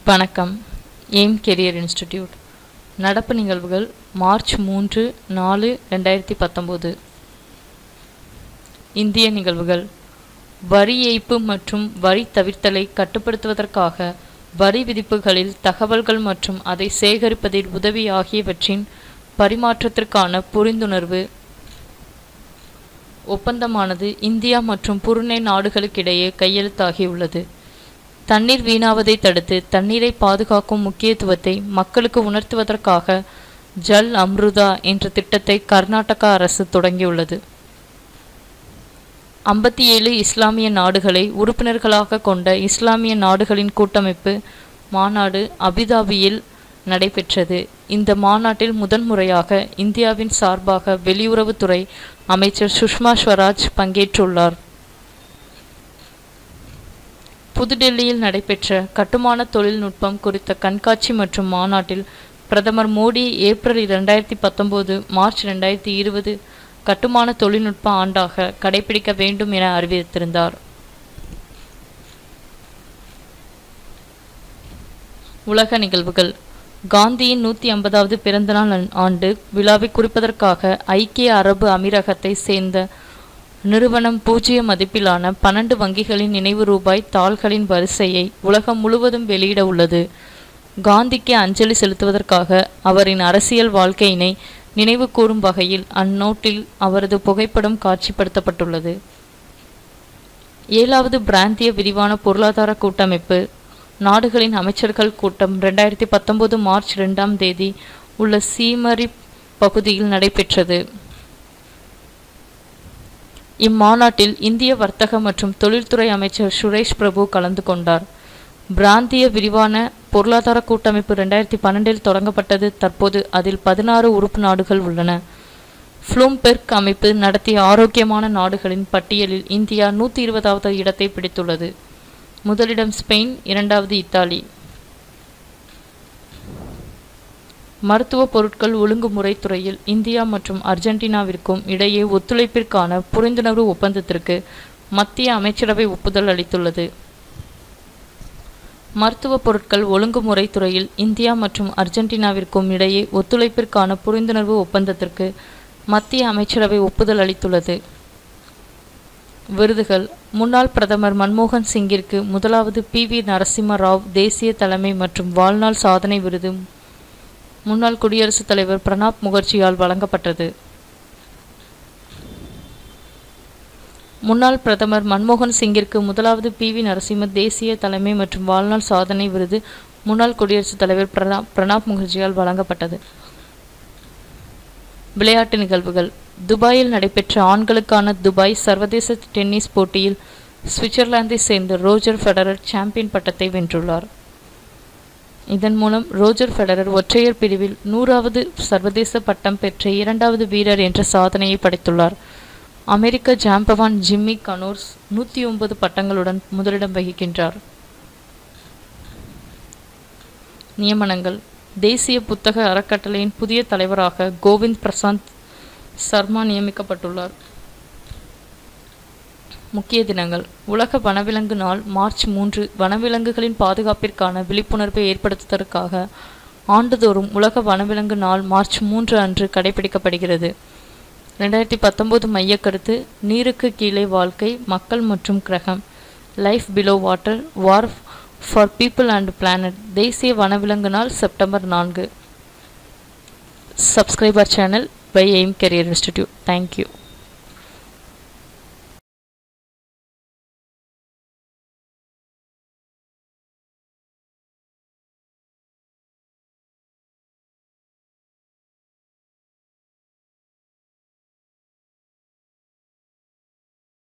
வணக்கம் aim Career institute நடப்பு நிகழ்வுகள் மார்ச் மூன்று நாலு ரெண்டாயிரத்தி பத்தொம்போது இந்திய நிகழ்வுகள் வரி ஏய்ப்பு மற்றும் வரி தவிர்த்தலை கட்டுப்படுத்துவதற்காக வரி விதிப்புகளில் தகவல்கள் மற்றும் அதை சேகரிப்பதில் உதவி ஆகியவற்றின் பரிமாற்றத்திற்கான புரிந்துணர்வு ஒப்பந்தமானது இந்தியா மற்றும் புருனே நாடுகளுக்கிடையே கையெழுத்தாகியுள்ளது தண்ணீர் வீணாவதை தடுத்து தண்ணீரை பாதுகாக்கும் முக்கியத்துவத்தை மக்களுக்கு உணர்த்துவதற்காக ஜல் அம்ருதா என்ற திட்டத்தை கர்நாடகா அரசு தொடங்கியுள்ளது ஐம்பத்தி ஏழு இஸ்லாமிய நாடுகளை உறுப்பினர்களாக கொண்ட இஸ்லாமிய நாடுகளின் கூட்டமைப்பு மாநாடு அபிதாபியில் நடைபெற்றது இந்த மாநாட்டில் முதன்முறையாக இந்தியாவின் சார்பாக வெளியுறவுத்துறை அமைச்சர் சுஷ்மா ஸ்வராஜ் பங்கேற்றுள்ளார் புதுடெல்லியில் நடைபெற்ற கட்டுமான தொழில்நுட்பம் குறித்த கண்காட்சி மற்றும் மாநாட்டில் பிரதமர் மோடி ஏப்ரல் இரண்டாயிரத்தி பத்தொம்போது மார்ச் ரெண்டாயிரத்தி இருபது கட்டுமான தொழில்நுட்ப ஆண்டாக கடைபிடிக்க வேண்டும் என அறிவித்திருந்தார் உலக நிகழ்வுகள் காந்தியின் நூற்றி ஐம்பதாவது பிறந்தநாள் ஆண்டு விழாவை குறிப்பதற்காக ஐக்கிய அரபு அமீரகத்தை சேர்ந்த நிறுவனம் பூஜ்ஜிய மதிப்பிலான பன்னெண்டு வங்கிகளின் நினைவு ரூபாய் தாள்களின் வரிசையை உலகம் முழுவதும் வெளியிட உள்ளது காந்திக்கு அஞ்சலி செலுத்துவதற்காக அவரின் அரசியல் வாழ்க்கையினை நினைவு கூறும் வகையில் அந்நோட்டில் அவரது புகைப்படம் காட்சிப்படுத்தப்பட்டுள்ளது ஏழாவது பிராந்திய விரிவான பொருளாதார கூட்டமைப்பு நாடுகளின் அமைச்சர்கள் கூட்டம் ரெண்டாயிரத்தி பத்தொன்பது மார்ச் ரெண்டாம் தேதி உள்ள சீமரி பகுதியில் நடைபெற்றது இம்மாநாட்டில் இந்திய வர்த்தக மற்றும் தொழில்துறை அமைச்சர் சுரேஷ் பிரபு கலந்து கொண்டார் பிராந்திய விரிவான பொருளாதார கூட்டமைப்பு ரெண்டாயிரத்தி பன்னெண்டில் தொடங்கப்பட்டது தற்போது அதில் பதினாறு உறுப்பு நாடுகள் உள்ளன ஃப்ளூம்பெர்க் அமைப்பு நடத்திய ஆரோக்கியமான நாடுகளின் பட்டியலில் இந்தியா நூற்றி இருபதாவது இடத்தை பிடித்துள்ளது முதலிடம் ஸ்பெயின் இரண்டாவது இத்தாலி மருத்துவ பொருட்கள் ஒழுங்குமுறை துறையில் இந்தியா மற்றும் அர்ஜென்டினாவிற்கும் இடையே ஒத்துழைப்பிற்கான புரிந்துணர்வு ஒப்பந்தத்திற்கு மத்திய அமைச்சரவை ஒப்புதல் அளித்துள்ளது மருத்துவ பொருட்கள் ஒழுங்குமுறை துறையில் இந்தியா மற்றும் அர்ஜென்டினாவிற்கும் இடையே ஒத்துழைப்பிற்கான புரிந்துணர்வு ஒப்பந்தத்திற்கு மத்திய அமைச்சரவை ஒப்புதல் அளித்துள்ளது விருதுகள் முன்னாள் பிரதமர் மன்மோகன் சிங்கிற்கு முதலாவது பி வி நரசிம்ம ராவ் தேசிய தலைமை மற்றும் வாழ்நாள் சாதனை விருது முன்னாள் குடியரசுத் தலைவர் பிரணாப் முகர்ஜியால் வழங்கப்பட்டது முன்னாள் பிரதமர் மன்மோகன் சிங்கிற்கு முதலாவது பி வி நரசிம்ம தேசிய தலைமை மற்றும் வாழ்நாள் சாதனை விருது முன்னாள் குடியரசுத் தலைவர் பிரணாப் பிரணாப் முகர்ஜியால் வழங்கப்பட்டது விளையாட்டு நிகழ்வுகள் துபாயில் நடைபெற்ற ஆண்களுக்கான துபாய் சர்வதேச டென்னிஸ் போட்டியில் சுவிட்சர்லாந்தை சேர்ந்த ரோஜர் ஃபெடரர் சாம்பியன் பட்டத்தை வென்றுள்ளார் இதன் மூலம் ரோஜர் ஃபெடரர் ஒற்றையர் பிரிவில் நூறாவது சர்வதேச பட்டம் பெற்ற இரண்டாவது வீரர் என்ற சாதனையை படைத்துள்ளார் அமெரிக்க ஜாம்பவான் ஜிம்மி கனோர்ஸ் நூற்றி ஒன்பது பட்டங்களுடன் முதலிடம் வகிக்கின்றார் நியமனங்கள் தேசிய புத்தக அறக்கட்டளையின் புதிய தலைவராக கோவிந்த் பிரசாந்த் சர்மா நியமிக்கப்பட்டுள்ளார் முக்கிய தினங்கள் உலக வனவிலங்கு நாள் மார்ச் மூன்று வனவிலங்குகளின் பாதுகாப்பிற்கான விழிப்புணர்வை ஏற்படுத்துவதற்காக ஆண்டுதோறும் உலக வனவிலங்கு நாள் மார்ச் மூன்று அன்று கடைபிடிக்கப்படுகிறது ரெண்டாயிரத்தி பத்தொம்போது மையக்கருத்து நீருக்கு கீழே வாழ்க்கை மக்கள் மற்றும் கிரகம் life below water war for people and planet தேசிய வனவிலங்கு நாள் செப்டம்பர் நான்கு subscriber channel by Aim Career Institute thank you